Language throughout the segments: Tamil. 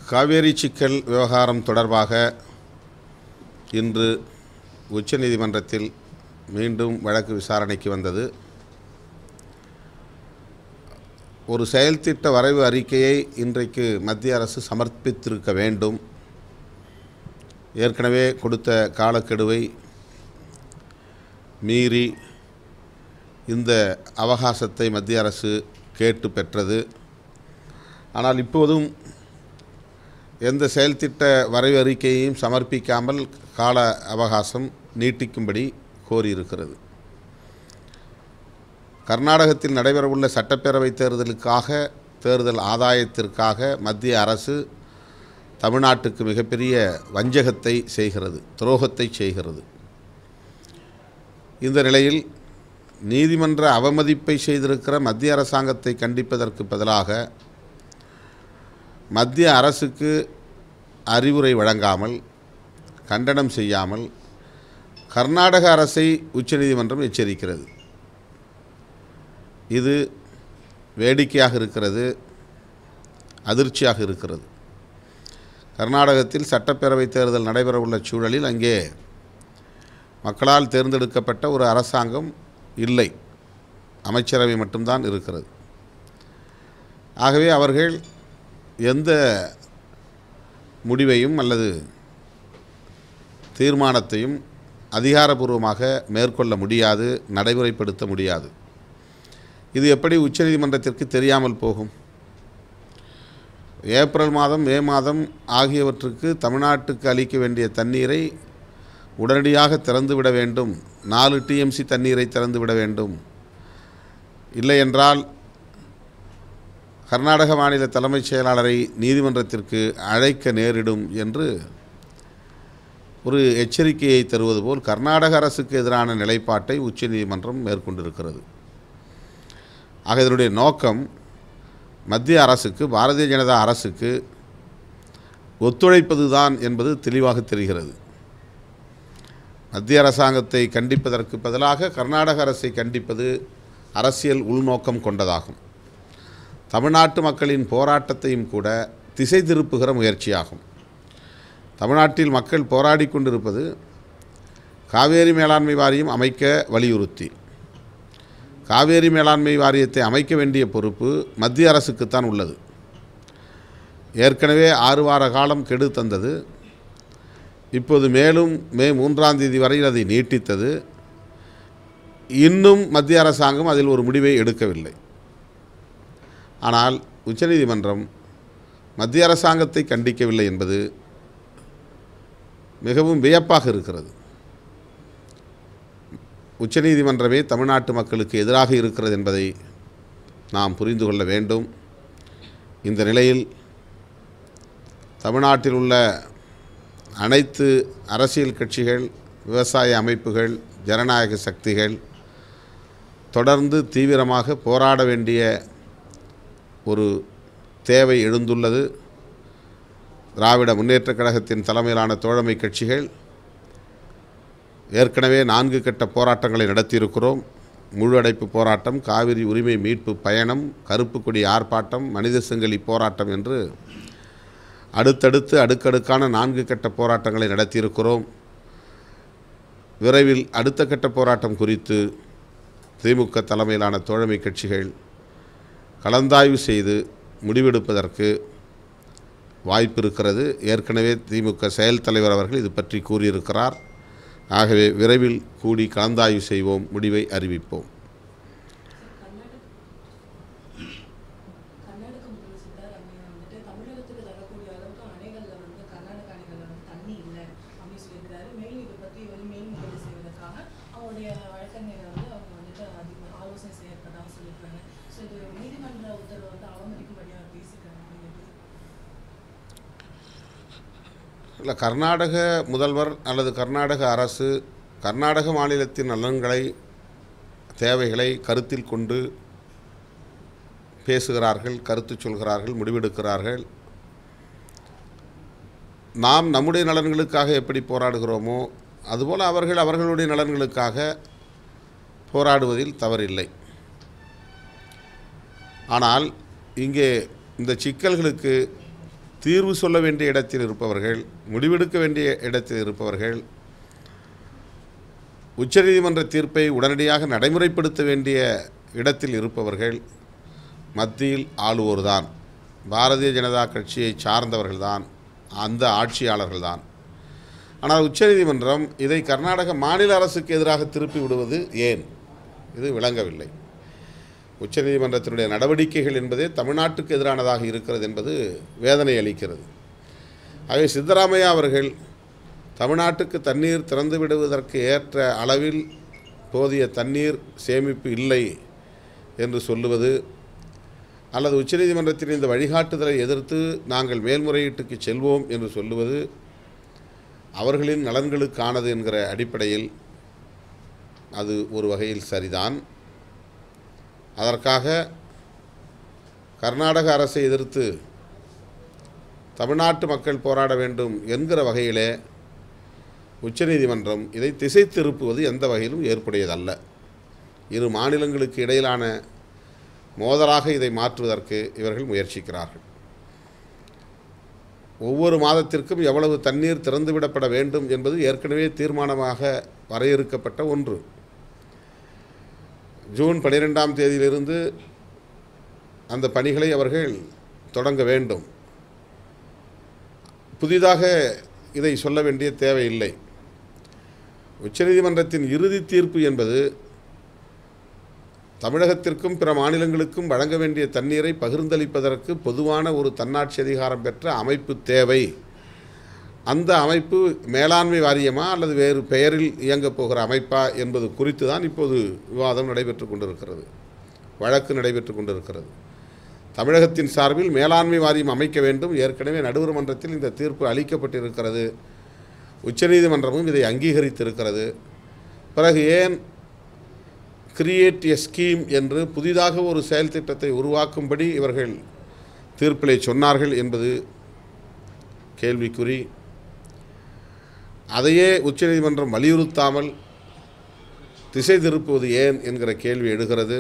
காவேரி சிக்கல் விவகாரம் தொடர்பாக இன்று உச்சநீதிமன்றத்தில் மீண்டும் வழக்கு விசாரணைக்கு வந்தது ஒரு செயல்திட்ட வரைவு அறிக்கையை இன்றைக்கு மத்திய அரசு சமர்ப்பித்திருக்க வேண்டும் ஏற்கனவே கொடுத்த காலக்கெடுவை மீறி இந்த அவகாசத்தை மத்திய அரசு கேட்டு பெற்றது ஆனால் இப்போதும் எந்த செயல்திட்ட வரைவு அறிக்கையையும் சமர்ப்பிக்காமல் கால அவகாசம் நீட்டிக்கும்படி கோரியிருக்கிறது கர்நாடகத்தில் நடைபெறவுள்ள சட்டப்பேரவை தேர்தலுக்காக தேர்தல் ஆதாயத்திற்காக மத்திய அரசு தமிழ்நாட்டுக்கு மிகப்பெரிய வஞ்சகத்தை செய்கிறது துரோகத்தை செய்கிறது இந்த நிலையில் நீதிமன்ற அவமதிப்பை செய்திருக்கிற மத்திய அரசாங்கத்தை கண்டிப்பதற்கு பதிலாக மத்திய அரசுக்கு அறிவுரை வழங்காமல் கண்டனம் செய்யாமல் கர்நாடக அரசை உச்சநீதிமன்றம் எச்சரிக்கிறது இது வேடிக்கையாக இருக்கிறது அதிர்ச்சியாக இருக்கிறது கர்நாடகத்தில் சட்டப்பேரவை தேர்தல் நடைபெறவுள்ள சூழலில் அங்கே மக்களால் தேர்ந்தெடுக்கப்பட்ட ஒரு அரசாங்கம் இல்லை அமைச்சரவை மட்டும்தான் இருக்கிறது ஆகவே அவர்கள் எந்த முடிவையும் அல்லது தீர்மானத்தையும் அதிகாரபூர்வமாக மேற்கொள்ள முடியாது நடைமுறைப்படுத்த முடியாது இது எப்படி உச்சநீதிமன்றத்திற்கு தெரியாமல் போகும் ஏப்ரல் மாதம் மே மாதம் ஆகியவற்றுக்கு தமிழ்நாட்டுக்கு அளிக்க வேண்டிய தண்ணீரை உடனடியாக திறந்துவிட வேண்டும் நாலு டிஎம்சி தண்ணீரை திறந்துவிட வேண்டும் இல்லை என்றால் கர்நாடக மாநில தலைமைச் செயலாளரை நீதிமன்றத்திற்கு அழைக்க நேரிடும் என்று ஒரு எச்சரிக்கையை தருவது போல் கர்நாடக அரசுக்கு எதிரான நிலைப்பாட்டை உச்சநீதிமன்றம் மேற்கொண்டிருக்கிறது ஆக இதனுடைய நோக்கம் மத்திய அரசுக்கு பாரதிய ஜனதா அரசுக்கு ஒத்துழைப்பது தான் என்பது தெளிவாக தெரிகிறது மத்திய அரசாங்கத்தை கண்டிப்பதற்கு பதிலாக கர்நாடக அரசை கண்டிப்பது அரசியல் உள்நோக்கம் கொண்டதாகும் தமிழ்நாட்டு மக்களின் போராட்டத்தையும் கூட திசை திருப்புகிற முயற்சியாகும் தமிழ்நாட்டில் மக்கள் போராடி கொண்டிருப்பது காவேரி மேலாண்மை வாரியம் அமைக்க வலியுறுத்தி காவேரி மேலாண்மை வாரியத்தை அமைக்க வேண்டிய பொறுப்பு மத்திய அரசுக்குத்தான் உள்ளது ஏற்கனவே ஆறு வார காலம் கெடு தந்தது இப்போது மேலும் மே மூன்றாம் தேதி வரையில் அதை நீட்டித்தது இன்னும் மத்திய அரசாங்கம் அதில் ஒரு முடிவை எடுக்கவில்லை ஆனால் உச்சநீதிமன்றம் மத்திய அரசாங்கத்தை கண்டிக்கவில்லை என்பது மிகவும் வியப்பாக இருக்கிறது உச்சநீதிமன்றமே தமிழ்நாட்டு மக்களுக்கு எதிராக இருக்கிறது என்பதை நாம் புரிந்து கொள்ள வேண்டும் இந்த நிலையில் தமிழ்நாட்டில் உள்ள அனைத்து அரசியல் கட்சிகள் விவசாய அமைப்புகள் ஜனநாயக சக்திகள் தொடர்ந்து தீவிரமாக போராட வேண்டிய ஒரு தேவை எழுந்துள்ளது திராவிட முன்னேற்றக் கழகத்தின் தலைமையிலான தோழமை கட்சிகள் ஏற்கனவே நான்கு கட்ட போராட்டங்களை நடத்தியிருக்கிறோம் முழு அடைப்பு போராட்டம் காவிரி உரிமை மீட்பு பயணம் கருப்பு கொடி ஆர்ப்பாட்டம் மனித செங்கலி போராட்டம் என்று அடுத்தடுத்து அடுக்கடுக்கான நான்கு கட்ட போராட்டங்களை நடத்தியிருக்கிறோம் விரைவில் அடுத்த கட்ட போராட்டம் குறித்து திமுக தலைமையிலான தோழமை கட்சிகள் கலந்தாய்வு செய்து முடிவெடுப்பதற்கு வாய்ப்பு இருக்கிறது ஏற்கனவே திமுக செயல் தலைவர் அவர்கள் இது பற்றி கூறியிருக்கிறார் ஆகவே விரைவில் கூடி கலந்தாய்வு செய்வோம் முடிவை அறிவிப்போம் கர்நாடக முதல்வர் சித்தராமையா வந்துட்டு தமிழகத்துக்கு தரக்கூடிய அளவுக்கு அணைகள்ல வந்து கர்நாடக அணைகள்ல வந்து தண்ணி இல்லை அப்படின்னு சொல்லியிருக்காரு மேலும் இதை பற்றி வந்து மேல்முறையீடு செய்வதற்காக அவங்களுடைய வழக்கறிஞரை வந்து அவங்க வந்துட்டு அதிக ஆலோசனை செய்யறதாக சொல்லியிருக்காங்க ஸோ இது நீதிமன்ற உத்தரவை வந்து அவமதிக்கும்படியாக பேசியிருக்காங்க அப்படிங்கிறது இல்லை கர்நாடக முதல்வர் அல்லது கர்நாடக அரசு கர்நாடக மாநிலத்தின் நலன்களை தேவைகளை கருத்தில் கொண்டு பேசுகிறார்கள் கருத்து சொல்கிறார்கள் முடிவெடுக்கிறார்கள் நாம் நம்முடைய நலன்களுக்காக எப்படி போராடுகிறோமோ அதுபோல் அவர்கள் அவர்களுடைய நலன்களுக்காக போராடுவதில் தவறில்லை ஆனால் இங்கே இந்த சிக்கல்களுக்கு தீர்வு சொல்ல வேண்டிய இடத்தில் இருப்பவர்கள் முடிவெடுக்க வேண்டிய இடத்தில் இருப்பவர்கள் உச்சநீதிமன்ற தீர்ப்பை உடனடியாக நடைமுறைப்படுத்த வேண்டிய இடத்தில் இருப்பவர்கள் மத்தியில் ஆளுவோர்தான் பாரதிய ஜனதா கட்சியை சார்ந்தவர்கள்தான் அந்த ஆட்சியாளர்கள்தான் ஆனால் உச்சநீதிமன்றம் இதை கர்நாடக மாநில அரசுக்கு எதிராக திருப்பி விடுவது ஏன் இது விளங்கவில்லை உச்சநீதிமன்றத்தினுடைய நடவடிக்கைகள் என்பதே தமிழ்நாட்டுக்கு எதிரானதாக இருக்கிறது என்பது வேதனை அளிக்கிறது ஆகவே சித்தராமையா அவர்கள் தமிழ்நாட்டுக்கு தண்ணீர் திறந்து விடுவதற்கு ஏற்ற அளவில் போதிய தண்ணீர் சேமிப்பு இல்லை என்று சொல்லுவது அல்லது உச்சநீதிமன்றத்தின் இந்த வழிகாட்டுதலை எதிர்த்து நாங்கள் மேல்முறையீட்டுக்கு செல்வோம் என்று சொல்லுவது அவர்களின் நலன்களுக்கானது என்கிற அடிப்படையில் அது ஒரு வகையில் சரிதான் அதற்காக கர்நாடக அரசை எதிர்த்து தமிழ்நாட்டு மக்கள் போராட வேண்டும் என்கிற வகையிலே உச்சநீதிமன்றம் இதை திசை திருப்புவது எந்த வகையிலும் ஏற்புடையதல்ல இரு மாநிலங்களுக்கு இடையிலான மோதலாக இதை மாற்றுவதற்கு இவர்கள் முயற்சிக்கிறார்கள் ஒவ்வொரு மாதத்திற்கும் எவ்வளவு தண்ணீர் திறந்துவிடப்பட வேண்டும் என்பது ஏற்கனவே தீர்மானமாக வரையறுக்கப்பட்ட ஒன்று ஜூன் பன்னிரெண்டாம் தேதியிலிருந்து அந்த பணிகளை அவர்கள் தொடங்க வேண்டும் புதிதாக இதை சொல்ல வேண்டிய தேவையில்லை உச்சநீதிமன்றத்தின் இறுதி தீர்ப்பு என்பது தமிழகத்திற்கும் பிற மாநிலங்களுக்கும் வழங்க வேண்டிய தண்ணீரை பகிர்ந்தளிப்பதற்கு பொதுவான ஒரு தன்னாட்சி அதிகாரம் பெற்ற அமைப்பு தேவை அந்த அமைப்பு மேலாண்மை வாரியமா அல்லது வேறு பெயரில் இயங்கப் போகிற அமைப்பா என்பது குறித்து தான் இப்போது விவாதம் நடைபெற்று கொண்டிருக்கிறது வழக்கு நடைபெற்று கொண்டிருக்கிறது தமிழகத்தின் சார்பில் மேலாண்மை வாரியம் அமைக்க வேண்டும் ஏற்கனவே நடுவர் மன்றத்தில் இந்த தீர்ப்பு அளிக்கப்பட்டிருக்கிறது உச்சநீதிமன்றமும் இதை அங்கீகரித்திருக்கிறது பிறகு ஏன் கிரியேட் எ ஸ்கீம் என்று புதிதாக ஒரு செயல் திட்டத்தை உருவாக்கும்படி இவர்கள் தீர்ப்பிலே சொன்னார்கள் என்பது கேள்விக்குறி அதையே உச்சநீதிமன்றம் வலியுறுத்தாமல் திசை திருப்புவது ஏன் என்கிற கேள்வி எழுகிறது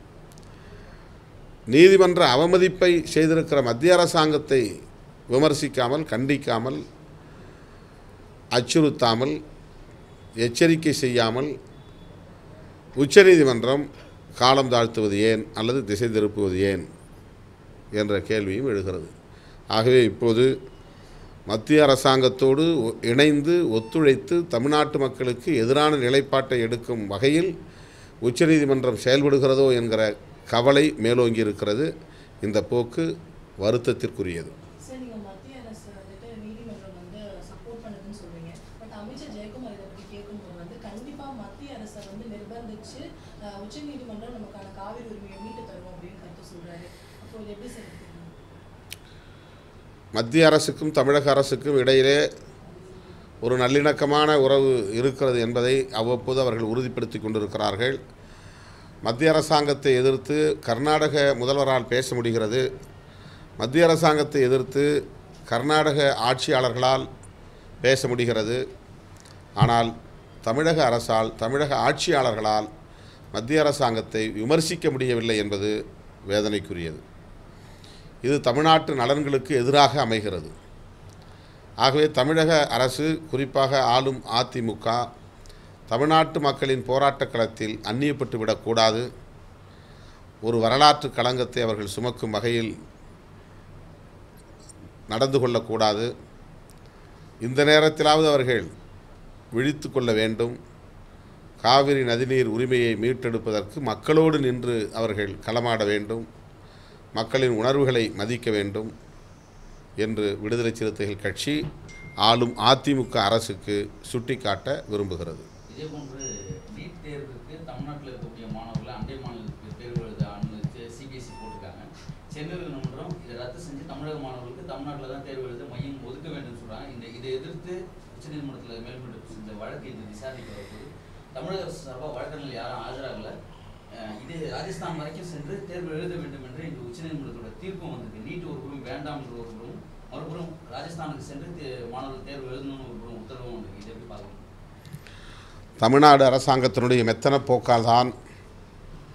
நீதிமன்ற அவமதிப்பை செய்திருக்கிற மத்திய அரசாங்கத்தை விமர்சிக்காமல் கண்டிக்காமல் அச்சுறுத்தாமல் எச்சரிக்கை செய்யாமல் உச்சநீதிமன்றம் காலம் தாழ்த்துவது ஏன் அல்லது திசை திருப்புவது ஏன் என்ற கேள்வியும் எழுகிறது ஆகவே இப்போது மத்திய அரசாங்கத்தோடு ஒ- இணைந்து ஒத்துழைத்து தமிழ்நாட்டு மக்களுக்கு எதிரான நிலைப்பாட்டை எடுக்கும் வகையில் உச்சநீதிமன்றம் செயல்படுகிறதோ என்கிற கவலை மேலோங்கி இருக்கிறது இந்த போக்கு வருத்தத்திற்குரியது சார் நீங்க மத்திய அரசு வந்துட்டு நீதிமன்றம் வந்து சப்போர்ட் பண்ணுதுன்னு சொல்றீங்க பட் அமைச்சர் ஜெயக்குமார் இதை பத்தி கேட்கும்போது வந்து கண்டிப்பா மத்திய அரசை வந்து நிர்பந்திச்சு அஹ், உச்சநீதிமன்றம் நமக்கான காவிரி உரிமையை மீட்டு தரும் அப்படின்னு கருத்து சொல்றாரு அப்போ இது எப்படி சார் எடுத்துக்கணும்? மத்திய அரசுக்கும் தமிழக அரசுக்கும் இடையிலே ஒரு நல்லிணக்கமான உறவு இருக்கிறது என்பதை அவ்வப்போது அவர்கள் உறுதிப்படுத்தி கொண்டிருக்கிறார்கள் மத்திய அரசாங்கத்தை எதிர்த்து கர்நாடக முதல்வரால் பேச முடிகிறது மத்திய அரசாங்கத்தை எதிர்த்து கர்நாடக ஆட்சியாளர்களால் பேச முடிகிறது ஆனால் தமிழக அரசால் தமிழக ஆட்சியாளர்களால் மத்திய அரசாங்கத்தை விமர்சிக்க முடியவில்லை என்பது வேதனைக்குரியது இது தமிழ்நாட்டு நலன்களுக்கு எதிராக அமைகிறது ஆகவே தமிழக அரசு குறிப்பாக ஆளும் அதிமுக தமிழ்நாட்டு மக்களின் போராட்டக் களத்தில் அந்நியப்பட்டு விடக்கூடாது ஒரு வரலாற்று களங்கத்தை அவர்கள் சுமக்கும் வகையில் நடந்து கொள்ளக்கூடாது இந்த நேரத்திலாவது அவர்கள் விழித்து கொள்ள வேண்டும் காவிரி நதிநீர் உரிமையை மீட்டெடுப்பதற்கு மக்களோடு நின்று அவர்கள் களமாட வேண்டும் மக்களின் உணர்வுகளை மதிக்க வேண்டும் என்று விடுதலை சிறுத்தைகள் கட்சி ஆளும் அதிமுக அரசுக்கு சுட்டிக்காட்ட விரும்புகிறது இதே போன்று நீட் தேர்வுக்கு தமிழ்நாட்டில் இருக்கக்கூடிய மாணவர்கள் அண்டை மாநிலத்துக்கு தேர்வு எழுத அனுமதித்து சிபிஎஸ்சி போட்டிருக்காங்க சென்னை நீதிமன்றம் இதை ரத்து செஞ்சு தமிழக மாணவர்களுக்கு தமிழ்நாட்டில் தான் தேர்வு எழுத மையம் ஒதுக்க வேண்டும் சொல்றாங்க இந்த இதை எதிர்த்து உச்சநீதிமன்றத்தில் மேல்முறை இந்த வழக்கு இது விசாரணைக்கு வரும்போது தமிழக அரசு சார்பாக வழக்கறிஞர்கள் யாரும் ஆஜராகல அஹ் இது ராஜஸ்தான் வரைக்கும் சென்று தேர்வு எழுத வேண்டும் என்று இந்த உச்சநீதிமன்றத்தோட தீர்ப்பும் வந்திருக்கு நீட் ஒரு புறம் வேண்டாம் என்று ஒரு புறம் மறுபுறம் ராஜஸ்தானுக்கு சென்று தே- மாணவர்கள் தேர்வு எழுதணும்னு ஒரு புறம் உத்தரவும் வந்திருக்கு இதை எப்படி பார்க்கணும் தமிழ்நாடு அரசாங்கத்தினுடைய மெத்தன போக்கால் தான்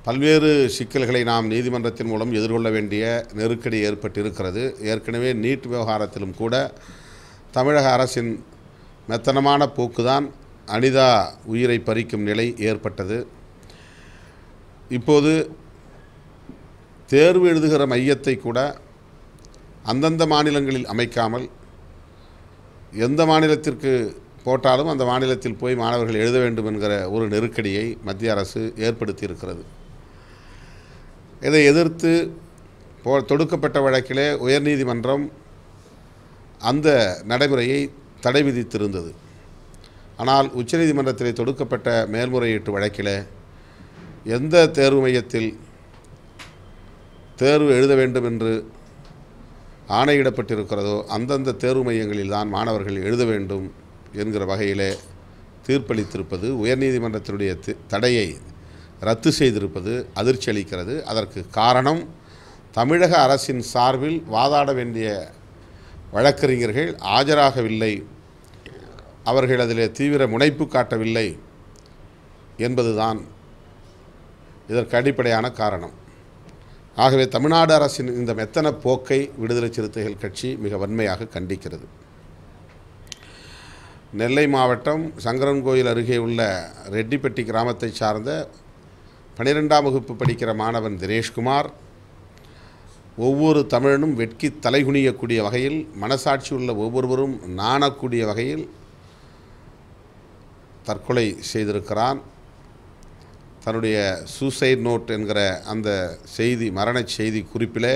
பல்வேறு சிக்கல்களை நாம் நீதிமன்றத்தின் மூலம் எதிர்கொள்ள வேண்டிய நெருக்கடி ஏற்பட்டிருக்கிறது ஏற்கனவே நீட் விவகாரத்திலும் கூட தமிழக அரசின் மெத்தனமான போக்குதான் அனிதா உயிரை பறிக்கும் நிலை ஏற்பட்டது இப்போது தேர்வு எழுதுகிற மையத்தை கூட அந்தந்த மாநிலங்களில் அமைக்காமல் எந்த மாநிலத்திற்கு போட்டாலும் அந்த மாநிலத்தில் போய் மாணவர்கள் எழுத வேண்டும் என்கிற ஒரு நெருக்கடியை மத்திய அரசு ஏற்படுத்தியிருக்கிறது இதை எதிர்த்து போ தொடுக்கப்பட்ட வழக்கிலே உயர்நீதிமன்றம் அந்த நடைமுறையை தடை விதித்திருந்தது ஆனால் உச்சநீதிமன்றத்திலே தொடுக்கப்பட்ட மேல்முறையீட்டு வழக்கிலே எந்த தேர்வு மையத்தில் தேர்வு எழுத வேண்டும் என்று ஆணையிடப்பட்டிருக்கிறதோ அந்தந்த தேர்வு மையங்களில் தான் மாணவர்கள் எழுத வேண்டும் என்கிற வகையிலே தீர்ப்பளித்திருப்பது உயர்நீதிமன்றத்தினுடைய தி- தடையை ரத்து செய்திருப்பது அதிர்ச்சி அளிக்கிறது அதற்கு காரணம் தமிழக அரசின் சார்பில் வாதாட வேண்டிய வழக்கறிஞர்கள் ஆஜராகவில்லை அவர்கள் அதிலே தீவிர முனைப்பு காட்டவில்லை என்பதுதான் இதற்கு அடிப்படையான காரணம் ஆகவே தமிழ்நாடு அரசின் இந்த மெத்தன போக்கை விடுதலை சிறுத்தைகள் கட்சி மிக வன்மையாக கண்டிக்கிறது நெல்லை மாவட்டம் சங்கரன் கோயில் அருகே உள்ள ரெட்டிப்பட்டி கிராமத்தை சார்ந்த பனிரெண்டாம் வகுப்பு படிக்கிற மாணவன் தினேஷ்குமார் ஒவ்வொரு தமிழனும் வெட்கி தலைகுனியக்கூடிய வகையில் மனசாட்சி உள்ள ஒவ்வொருவரும் நாணக்கூடிய வகையில் தற்கொலை செய்திருக்கிறான் தன்னுடைய சூசைட் நோட் என்கிற அந்த செய்தி மரணச் செய்தி குறிப்பில்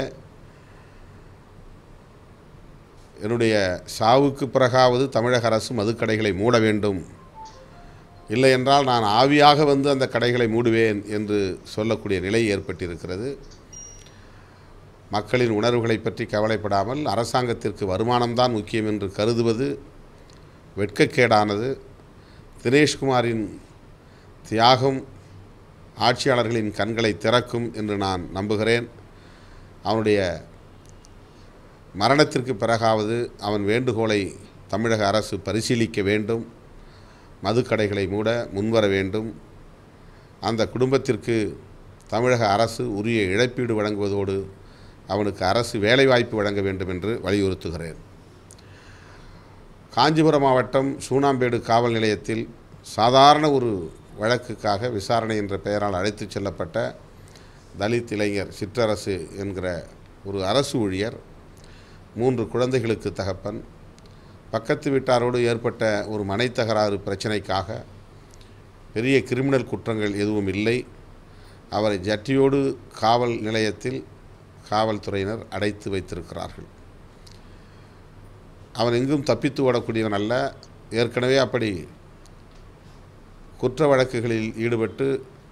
என்னுடைய சாவுக்கு பிறகாவது தமிழக அரசு மதுக்கடைகளை மூட வேண்டும் இல்லை என்றால் நான் ஆவியாக வந்து அந்த கடைகளை மூடுவேன் என்று சொல்லக்கூடிய நிலை ஏற்பட்டிருக்கிறது மக்களின் உணர்வுகளை பற்றி கவலைப்படாமல் அரசாங்கத்திற்கு வருமானம்தான் முக்கியம் என்று கருதுவது வெட்கக்கேடானது தினேஷ்குமாரின் தியாகம் ஆட்சியாளர்களின் கண்களை திறக்கும் என்று நான் நம்புகிறேன் அவனுடைய மரணத்திற்கு பிறகாவது அவன் வேண்டுகோளை தமிழக அரசு பரிசீலிக்க வேண்டும் மதுக்கடைகளை மூட முன்வர வேண்டும் அந்த குடும்பத்திற்கு தமிழக அரசு உரிய இழப்பீடு வழங்குவதோடு அவனுக்கு அரசு வேலைவாய்ப்பு வழங்க வேண்டும் என்று வலியுறுத்துகிறேன் காஞ்சிபுரம் மாவட்டம் சூனாம்பேடு காவல் நிலையத்தில் சாதாரண ஒரு வழக்குக்காக விசாரணை என்ற பெயரால் அழைத்துச் செல்லப்பட்ட தலித் இளைஞர் சிற்றரசு என்கிற ஒரு அரசு ஊழியர் மூன்று குழந்தைகளுக்கு தகப்பன் பக்கத்து வீட்டாரோடு ஏற்பட்ட ஒரு மனை தகராறு பிரச்சனைக்காக பெரிய கிரிமினல் குற்றங்கள் எதுவும் இல்லை அவரை ஜட்டியோடு காவல் நிலையத்தில் காவல்துறையினர் அடைத்து வைத்திருக்கிறார்கள் அவன் எங்கும் தப்பித்து ஓடக்கூடியவன் அல்ல ஏற்கனவே அப்படி குற்ற வழக்குகளில் ஈடுபட்டு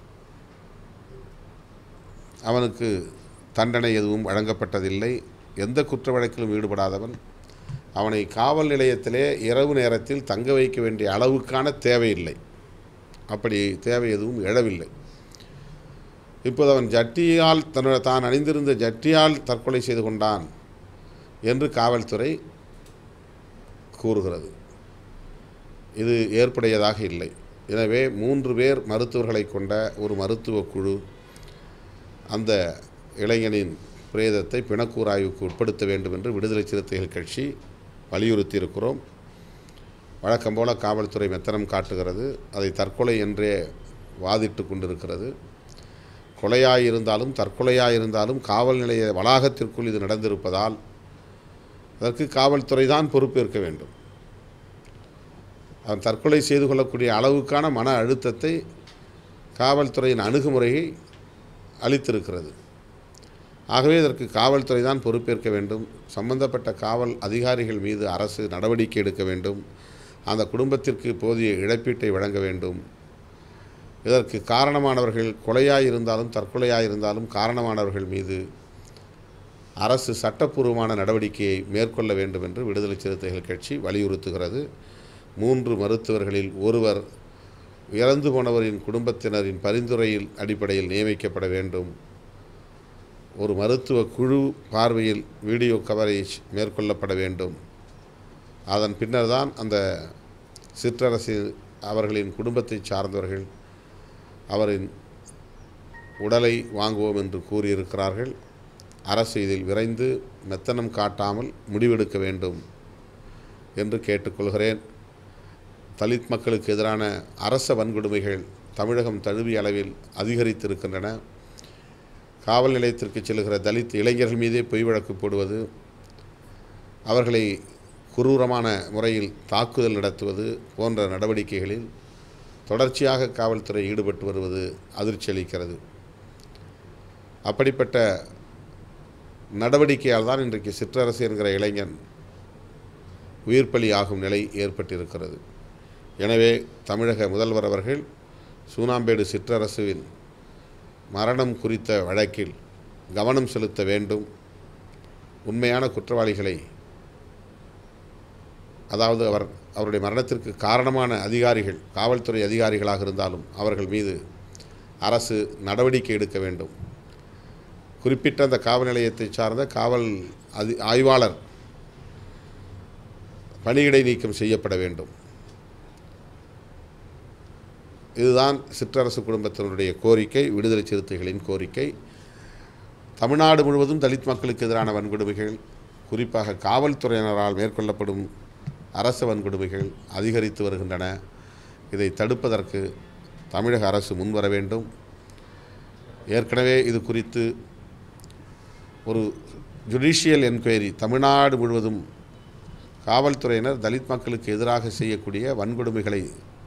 அவனுக்கு தண்டனை எதுவும் வழங்கப்பட்டதில்லை எந்த குற்ற வழக்கிலும் ஈடுபடாதவன் அவனை காவல் நிலையத்திலே இரவு நேரத்தில் தங்க வைக்க வேண்டிய அளவுக்கான தேவையில்லை அப்படி தேவை எதுவும் எழவில்லை இப்போது அவன் ஜட்டியால் தன்னுடைய தான் அணிந்திருந்த ஜட்டியால் தற்கொலை செய்து கொண்டான் என்று காவல்துறை கூறுகிறது இது ஏற்புடையதாக இல்லை எனவே மூன்று பேர் மருத்துவர்களை கொண்ட ஒரு மருத்துவ குழு அந்த இளைஞனின் பிரேதத்தை பிணக்கூறாய்வுக்கு உட்படுத்த வேண்டும் என்று விடுதலை சிறுத்தைகள் கட்சி வலியுறுத்தி இருக்கிறோம் வழக்கம் போல காவல்துறை மெத்தனம் காட்டுகிறது அதை தற்கொலை என்றே வாதிட்டு கொண்டிருக்கிறது கொலையாயிருந்தாலும் தற்கொலையாயிருந்தாலும் காவல் நிலைய வளாகத்திற்குள் இது நடந்திருப்பதால் அதற்கு காவல்துறை தான் பொறுப்பேற்க வேண்டும் அவன் தற்கொலை செய்து கொள்ளக்கூடிய அளவுக்கான மன அழுத்தத்தை காவல்துறையின் அணுகுமுறையை அளித்திருக்கிறது ஆகவே இதற்கு காவல்துறை தான் பொறுப்பேற்க வேண்டும் சம்பந்தப்பட்ட காவல் அதிகாரிகள் மீது அரசு நடவடிக்கை எடுக்க வேண்டும் அந்த குடும்பத்திற்கு போதிய இழப்பீட்டை வழங்க வேண்டும் இதற்கு காரணமானவர்கள் கொலையாயிருந்தாலும் தற்கொலையாயிருந்தாலும் காரணமானவர்கள் மீது அரசு சட்டப்பூர்வமான நடவடிக்கையை மேற்கொள்ள வேண்டும் என்று விடுதலை சிறுத்தைகள் கட்சி வலியுறுத்துகிறது மூன்று மருத்துவர்களில் ஒருவர் இறந்து போனவரின் குடும்பத்தினரின் பரிந்துரையில் அடிப்படையில் நியமிக்கப்பட வேண்டும் ஒரு மருத்துவ குழு பார்வையில் வீடியோ கவரேஜ் மேற்கொள்ளப்பட வேண்டும் அதன் பின்னர் தான் அந்த சிற்றரசு அவர்களின் குடும்பத்தை சார்ந்தவர்கள் அவரின் உடலை வாங்குவோம் என்று கூறியிருக்கிறார்கள் அரசு இதில் விரைந்து மெத்தனம் காட்டாமல் முடிவெடுக்க வேண்டும் என்று கேட்டுக்கொள்கிறேன் தலித் மக்களுக்கு எதிரான அரச வன்கொடுமைகள் தமிழகம் தழுவிய அளவில் அதிகரித்திருக்கின்றன காவல் நிலையத்திற்கு செல்கிற தலித் இளைஞர்கள் மீதே பொய் வழக்கு போடுவது அவர்களை குரூரமான முறையில் தாக்குதல் நடத்துவது போன்ற நடவடிக்கைகளில் தொடர்ச்சியாக காவல்துறை ஈடுபட்டு வருவது அதிர்ச்சி அளிக்கிறது அப்படிப்பட்ட நடவடிக்கையால் தான் இன்றைக்கு சிற்றரசு என்கிற இளைஞன் உயிர்ப்பலி ஆகும் நிலை ஏற்பட்டிருக்கிறது எனவே தமிழக முதல்வர் அவர்கள் சூனாம்பேடு சிற்றரசுவின் மரணம் குறித்த வழக்கில் கவனம் செலுத்த வேண்டும் உண்மையான குற்றவாளிகளை அதாவது அவர் அவருடைய மரணத்திற்கு காரணமான அதிகாரிகள் காவல்துறை அதிகாரிகளாக இருந்தாலும் அவர்கள் மீது அரசு நடவடிக்கை எடுக்க வேண்டும் குறிப்பிட்ட அந்த காவல் நிலையத்தை சார்ந்த காவல் அதி ஆய்வாளர் பணியிடை நீக்கம் செய்யப்பட வேண்டும் இதுதான் சிற்றரசு குடும்பத்தினருடைய கோரிக்கை விடுதலை சிறுத்தைகளின் கோரிக்கை தமிழ்நாடு முழுவதும் தலித் மக்களுக்கு எதிரான வன்கொடுமைகள் குறிப்பாக காவல்துறையினரால் மேற்கொள்ளப்படும் அரச வன்கொடுமைகள் அதிகரித்து வருகின்றன இதை தடுப்பதற்கு தமிழக அரசு முன்வர வேண்டும் ஏற்கனவே இது குறித்து ஒரு ஜுடிஷியல் என்கொயரி தமிழ்நாடு முழுவதும் காவல்துறையினர் தலித் மக்களுக்கு எதிராக செய்யக்கூடிய வன்கொடுமைகளை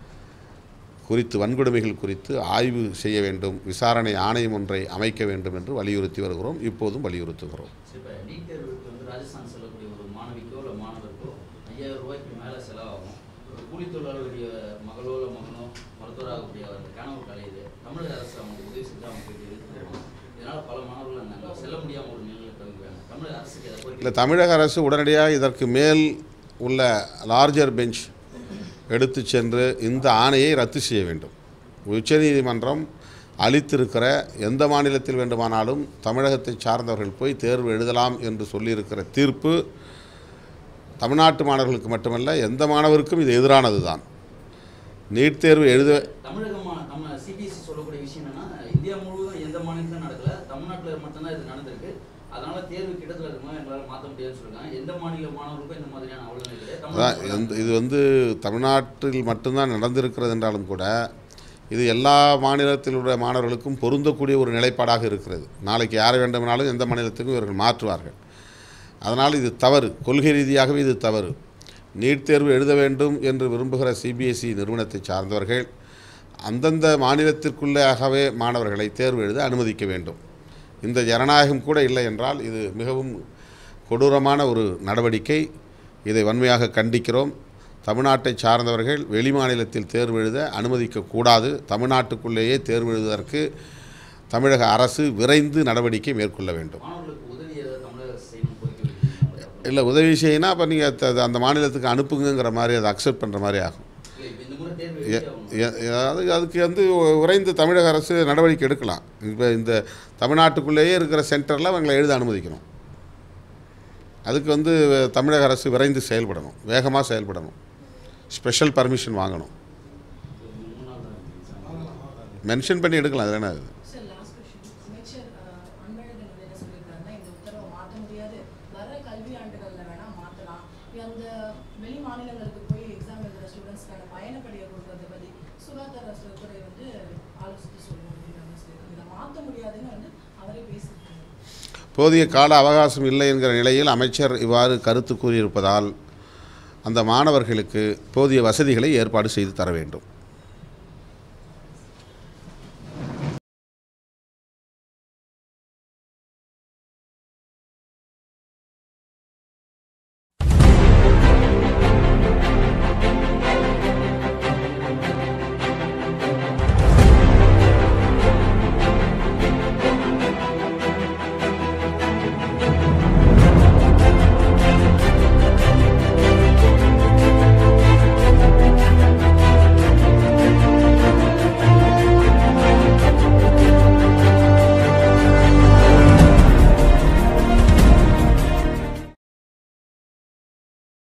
குறித்து வன்கொடுமைகள் குறித்து ஆய்வு செய்ய வேண்டும் விசாரணை ஆணையம் ஒன்றை அமைக்க வேண்டும் என்று வலியுறுத்தி வருகிறோம் இப்போதும் வலியுறுத்துகிறோம் சரி, இப்ப நீட் தேர்வுக்கு வந்து ராஜஸ்தான் செல்லக்கூடிய ஒரு மாணவிக்கோ இல்லை மாணவருக்கோ ஐயாயிரம் ரூபாய்க்கு மேலே செலவாகும் ஒரு கூலி தொழிலாளருடைய மகளோ இல்லை மகனோ மருத்துவராகக்கூடிய அந்த கனவு கலையுது தமிழக அரசு அவங்களுக்கு உதவி செஞ்சு அவங்களுக்கு எடுத்துக்கணும் இதனால் பல மாணவர்கள் அந்த செல்ல முடியாமல் ஒரு நிலையில் தவிர்க்கிறாங்க தமிழக அரசுக்கு எதை கோரிக்கை இல்லை தமிழக அரசு உடனடியாக இதற்கு மேல் உள்ள லார்ஜர் பெஞ்ச் எடுத்து சென்று இந்த ஆணையை ரத்து செய்ய வேண்டும் உச்சநீதிமன்றம் அளித்திருக்கிற எந்த மாநிலத்தில் வேண்டுமானாலும் தமிழகத்தை சார்ந்தவர்கள் போய் தேர்வு எழுதலாம் என்று சொல்லியிருக்கிற தீர்ப்பு தமிழ்நாட்டு மாணவர்களுக்கு மட்டுமல்ல எந்த மாணவருக்கும் இது எதிரானது தான் நீட் தேர்வு எழுத தமிழகம் நம்ம சிபிஎஸ்சி சொல்லக்கூடிய விஷயம் என்னன்னா இந்தியா முழுவதும் எந்த மாநிலத்திலும் நடக்கல தமிழ்நாட்டில் மட்டும்தான் இது நடந்திருக்கு அதனால தேர்வு கிட்டத்தில் இருக்குமா எங்களால் மாற்ற முடியாதுன்னு சொல்றாங்க எந்த மாநில மாணவருக்கும் இந்த மாதிரியான அவலம் இல்லை அதான் தமிழ்நாட்டில் எந்த இது வந்து தமிழ்நாட்டில் மட்டும்தான் நடந்திருக்கிறது என்றாலும் கூட இது எல்லா மாநிலத்தில் உள்ள மாணவர்களுக்கும் பொருந்தக்கூடிய ஒரு நிலைப்பாடாக இருக்கிறது நாளைக்கு யாரை வேண்டுமானாலும் எந்த மாநிலத்துக்கும் இவர்கள் மாற்றுவார்கள் அதனால் இது தவறு கொள்கை ரீதியாகவே இது தவறு நீட் தேர்வு எழுத வேண்டும் என்று விரும்புகிற சிபிஎஸ்இ நிறுவனத்தை சார்ந்தவர்கள் அந்தந்த மாநிலத்திற்குள்ளேயாகவே மாணவர்களை தேர்வு எழுத அனுமதிக்க வேண்டும் இந்த ஜனநாயகம் கூட இல்லை என்றால் இது மிகவும் கொடூரமான ஒரு நடவடிக்கை இதை வன்மையாக கண்டிக்கிறோம் தமிழ்நாட்டை சார்ந்தவர்கள் வெளி மாநிலத்தில் தேர்வு எழுத அனுமதிக்கக்கூடாது தமிழ்நாட்டுக்குள்ளேயே தேர்வு எழுதுவதற்கு தமிழக அரசு விரைந்து நடவடிக்கை மேற்கொள்ள வேண்டும் மாணவர்களுக்கு உதவி ஏதாவது தமிழக அரசு செய்யணும் கோரிக்கை வைக்கிறீங்க இல்லை உதவி செய்யினா அப்போ நீங்கள் அந்த மாநிலத்துக்கு அனுப்புங்கிற மாதிரி அதை அக்செப்ட் பண்ணுற மாதிரி ஆகும் இல்லை இப்போ இந்த முறை தேர்வு எ- எழுதி ஆகணும். எ- அதாவது அதுக்கு வந்து விரைந்து தமிழக அரசு நடவடிக்கை எடுக்கலாம் இப்போ இந்த தமிழ்நாட்டுக்குள்ளேயே இருக்கிற சென்டரில் அவங்களை எழுத அனுமதிக்கணும் அதுக்கு வந்து தமிழக அரசு விரைந்து செயல்படணும் வேகமாக செயல்படணும் ஸ்பெஷல் பர்மிஷன் வாங்கணும் மூணு நாள் தான் இருக்கு exam. மென்ஷன் பண்ணி எடுக்கலாம் அது என்ன அது சார் லாஸ்ட் கொஸ்டின் அமைச்சர் அஹ், அன்பழகன் வந்து என்ன சொல்லியிருக்காருன்னா இந்த உத்தரவை மாற்ற முடியாது வர கல்வி ஆண்டுகளில் வேணா மாற்றலாம் அந்த வெளி மாநிலங்களுக்கு போய் எக்ஸாம் எழுதுற ஸ்டூடெண்ட்ஸ்க்கான பயணப்படியை கொடுக்கறத பற்றி சுகாதாரத்துறை வந்து ஆலோசித்து சொல்லணும் அப்படின்னு சொல்லியிருக்காங்க இதை மாற்ற முடியாதுன்னு வந்து அவரே பேசியிருக்காரு போதிய கால அவகாசம் இல்லை என்கிற நிலையில் அமைச்சர் இவ்வாறு கருத்து கூறியிருப்பதால் அந்த மாணவர்களுக்கு போதிய வசதிகளை ஏற்பாடு செய்து தர வேண்டும்